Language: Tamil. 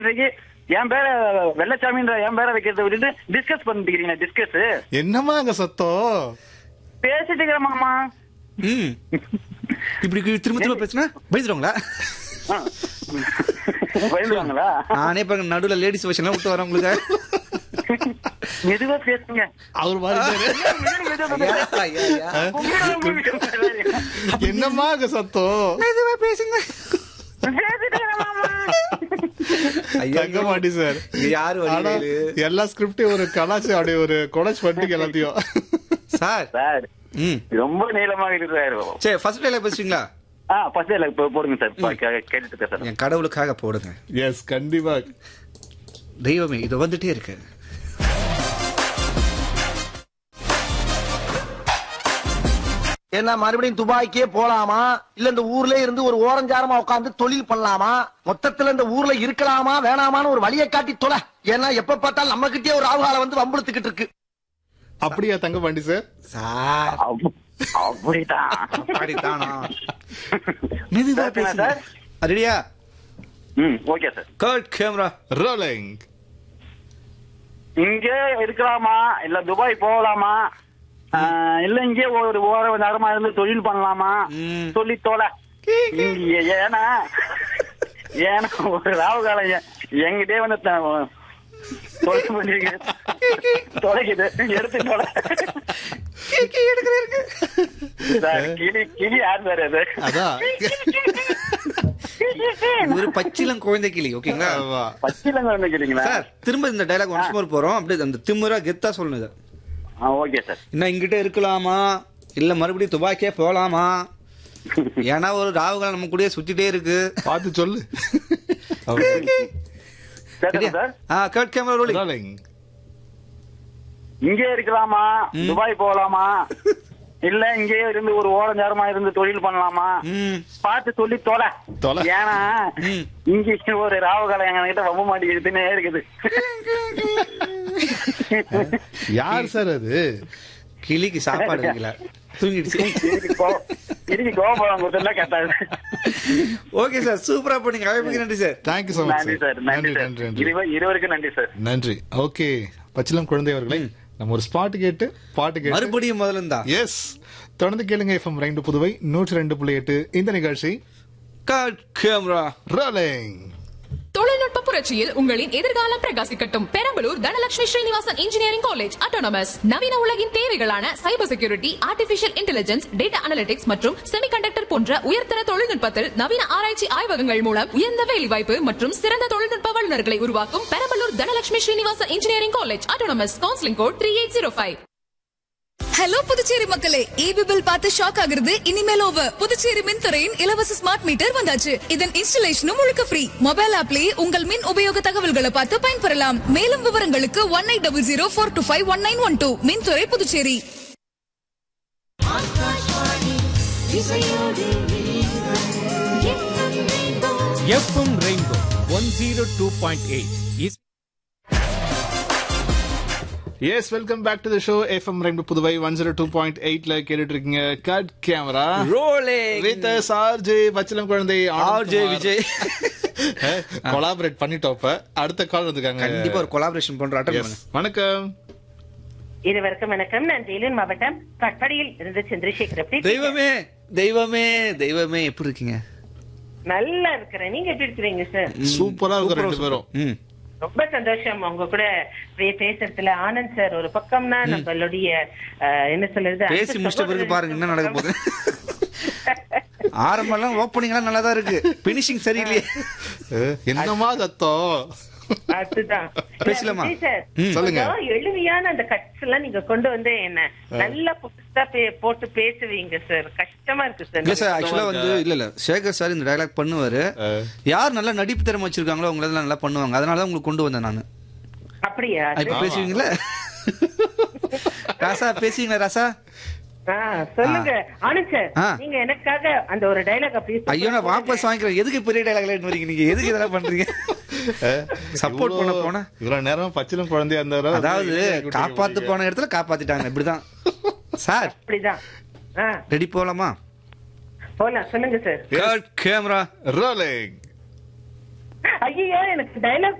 இன்னைக்கு என் பேர வெள்ளச்சாமின்ற என் பேரை வைக்கிறத விட்டுட்டு டிஸ்கஸ் பண்ணிக்கிறீங்க டிஸ்கஸ் என்னமா அங்க சத்தம் பேசிட்டு இருக்கிறேன் மாமா ம் இப்படி திரும்ப திரும்ப பேசினா பயந்துருவாங்களா ஆ. பயந்துவாங்களா நானே இப்ப நடுவுல லேடிஸ் வெர்ஷன்லாம் விட்டு வரேன் உங்களுக்கு மெதுவா பேசுங்க அவர் மாதிரி என்னமா அங்க சத்தம் மெதுவா பேசுங்க பேசிட்டு இருக்கிறேன் மாமா தங்க மாட்டி சார் இங்க யாரு ஆனா வடிவேலு எல்லா ஸ்கிரிப்டையும் ஒரு கலாச்சி அப்படியே ஒரு கொலைச்சு பண்ணிட்டு எல்லாத்தையும் சார் சார் ம் ரொம்ப நீளமாக இருக்கு சார் சரி ஃபர்ஸ்ட் டேல பேசுவீங்களா ஆ ஃபர்ஸ்ட் இல்ல இப்போ போடுங்க சார் பா- கே- கேட்டுட்டு பேசுறேன் என் கடவுளுக்காக போடுங்க எஸ் கண்டிப்பா தெய்வமே இது வந்துட்டே இருக்கு என்ன மறுபடியும் துபாய்க்கே போலாமா இல்ல இந்த ஊர்ல இருந்து ஒரு ஓரஞ்சாரமா உட்கார்ந்து தொழில் பண்ணலாமா மொத்தத்துல இந்த ஊர்ல இருக்கலாமா வேணாமான்னு ஒரு வழியை காட்டி தொலை ஏன்னா எப்ப பார்த்தாலும் நம்ம கிட்டே ஒரு ராகுகாலம் வந்து வம்புழுத்துக்கிட்டு இருக்கு அப்படியா தங்க பாண்டி சார் சார் அப்~ அப்படிதான் அப்படித்தானா மெதுவா சார், பேசுங்க சார்? ரெடியா ம் okay sir cut camera rolling இங்கே இருக்கலாமா இல்ல துபாய் போகலாமா ஆ, இல்ல இங்கே ஒரு ஓர நேரமா இருந்து தொழில் பண்ணலாமா ம். சொல்லி தோல இங்க ஏன்னா ஏன்னா ஒரு ராவு காலம் எ- எங்கிட்டே வந்து த- தொழில் பண்ணிருக்கு தொலைக்குது எடுத்து தொலை சார், கிளி கிளி யார் சார் அது அதான் இது ஒரு பச்சிலம் குழந்தை கிளி ஓகேங்களா ஆமா. பச்சிலங்க வந்துக்கிறீங்களா சார் திரும்ப இந்த டைலாக் ஒன்ஸ் மோர் போறோம் அப்படியே அந்த திமுறா கெத்தா சொல்லணும் இதை ஓகே சார் இன்னும் இங்கிட்ட இருக்கலாமா இல்ல மறுபடியும் துபாக்கே போலாமா ஏன்னா ஒரு ராவுகள் நம்ம கூடயே சுத்திட்டே இருக்கு பார்த்து சொல்லு கேட்டதா சார் ஆ கட் கேமரா ரோலிங் ரோலிங் இங்கே இருக்கலாமா ம். துபாய் போகலாமா இல்ல இங்கே இருந்து ஒரு ஓர நேரமா இருந்து தொழில் பண்ணலாமா ம் பார்த்து சொல்லி தொலை தொலை. ஏன்னா ம். இங்க ஒரு ராவுகாலம் எங்க கிட்ட வம்ப மாட்டேங்குதுன்னே இருக்குது யார் சார் அது கிளிக்கு சாப்பாடு வைக்கல தூங்கிடுச்சு இதுக்கு கோ- இதுக்கு கோபம் கொடுத்தா கட்டாது ஓகே சார் சூப்பரா பண்ணீங்க அழைப்புக்கு நன்றி சார் தேங்க்யூ so much நன்றி சார் நன்றி சார் நன்றி நன்றி இருவ- இருவருக்கும் நன்றி சார் நன்றி ஓகே பச்சிலம் குழந்தை அவர்களே நம்ம ஒரு ஸ்பாட் கேட்டு பாட்டு கேட்டு மறுபடியும் முதல்ல இருந்தா எஸ் தொடர்ந்து கேளுங்க எஃப்எம் ரெண்டு புதுவை நூற்றி ரெண்டு புள்ளி எட்டு இந்த நிகழ்ச்சி கட் கேமரா ரோலிங் தொழில்நுட்ப புரட்சியில் உங்களின் எதிர்காலம் பிரகாசிக்கட்டும் Perambalur Dhanalakshmi Srinivasan engineering college autonomous நவீன உலகின் தேவைகளான cyber security artificial intelligence data analytics மற்றும் செமிகண்டக்டர் போன்ற உயர்தர தொழில்நுட்பத்தில் நவீன ஆராய்ச்சி ஆய்வகங்கள் மூலம் உயர்ந்த வேலைவாய்ப்பு மற்றும் சிறந்த தொழில்நுட்ப வல்லுநர்களை உருவாக்கும் Perambalur Dhanalakshmi Srinivasan engineering college autonomous counselling code three eight zero five hello Puducherry மக்களே ஈபி பில் பார்த்து ஷாக் ஆகுறது இனிமேல் ஓவர் புதுச்சேரி மின்துறையின் இலவச ஸ்மார்ட் மீட்டர் வந்தாச்சு இதன் இன்ஸ்டலேஷனும் முழுக்க ஃப்ரீ மொபைல் ஆப்லயே உங்கள் மின் உபயோக தகவல்களை பார்த்து பயன்பெறலாம் மேலும் விவரங்களுக்கு one eight double zero four two five one nine one two மின்துறை Puducherry FM rainbow one zero two point eight yes welcome back to the show FM ரெண்டு Puduvai one zero two point எயிட்ல கேட்டுட்டு இருக்கீங்க cut camera rolling with RJ பச்சிலம் குழந்தை ஆர்ஜே விஜய் கொலாபரேட் பண்ணிட்டோம் இப்ப அடுத்த கால் வந்துருக்காங்க கண்டிப்பா ஒரு கொலாபரேஷன் பண்றோம் அட்டன் Yes. பண்ணுங்க வணக்கம் இருவருக்கும் வணக்கம் நான் வேலூர் மாவட்டம் கட்படியில் இருந்து சந்திரசேகர் எப்படி இருக்கீங்க? தெய்வமே தெய்வமே தெய்வமே எப்படி இருக்கீங்க நல்லா இருக்கிறேன் நீங்க எப்படி இருக்கிறீங்க சார் சூப்பரா இருக்கும் சூப்பரா, ரெண்டு பேரும் ம் ரொம்ப சந்தோஷம் உங்க கூட பே- பேசுறதுல ஆனந்த் சார் ஒரு பக்கம்னா நம்மளுடைய அஹ், என்ன சொல்றது பேசி அன்பு முடிச்சிட்ட பிறகு பாருங்க என்ன நடக்க போகுது ஆரம்பம்லாம் ஓப்பனிங் எல்லாம் நல்லா தான் இருக்கு பினிஷிங் சரியில்லையே அஹ், என்னமா சத்தம் அதுதான் பேசலாமா? விஜய் சார் ம். சொல்லுங்க. கொஞ்சம் எளிமையான அந்த கட்ஸ் எல்லாம் நீங்க கொண்டு வந்து என்ன நல்லா புதுசா பே- போட்டு பேசுவீங்க சார் கஷ்டமா இருக்கு இல்ல சார் சார் ஆக்சுவலா வந்து இல்ல இல்ல சேகர் சார் இந்த டயலாக் பண்ணுவாரு அஹ், யார் நல்லா நடிப்பு திறமை வச்சிருக்காங்களோ அவங்க எல்லாம் நல்லா பண்ணுவாங்க அதனால தான் உங்களுக்கு கொண்டு வந்தேன் நானு அப்படியா இப்ப பேசுவீங்களா ராசா பேசுவீங்களா ராசா ஆ, சொல்லுங்க ஆனந்த் சார் ஆ. நீங்க எனக்காக அந்த ஒரு டைலாக் அப்படியே ஐயோ நான் வாபஸ் வாங்கிக்கிறேன் எதுக்கு பெரிய டயலாக் வரீங்க நீங்க எதுக்கு இதெல்லாம் பண்றீங்க சப்போர்ட் பண்ண இவ்வளவு- போனா இவ்வளவு நேரம் பச்சிலம் குழந்தையா இருந்தாரு அதாவது காப்பாத்து போன இடத்துல காப்பாத்திட்டாங்க இப்படிதான் சார் அப்படிதான் ஆ, ரெடி போலாமா போலாம் சொல்லுங்க சார் கேமரா ரோலிங் ஐயோ எனக்கு டைலாக்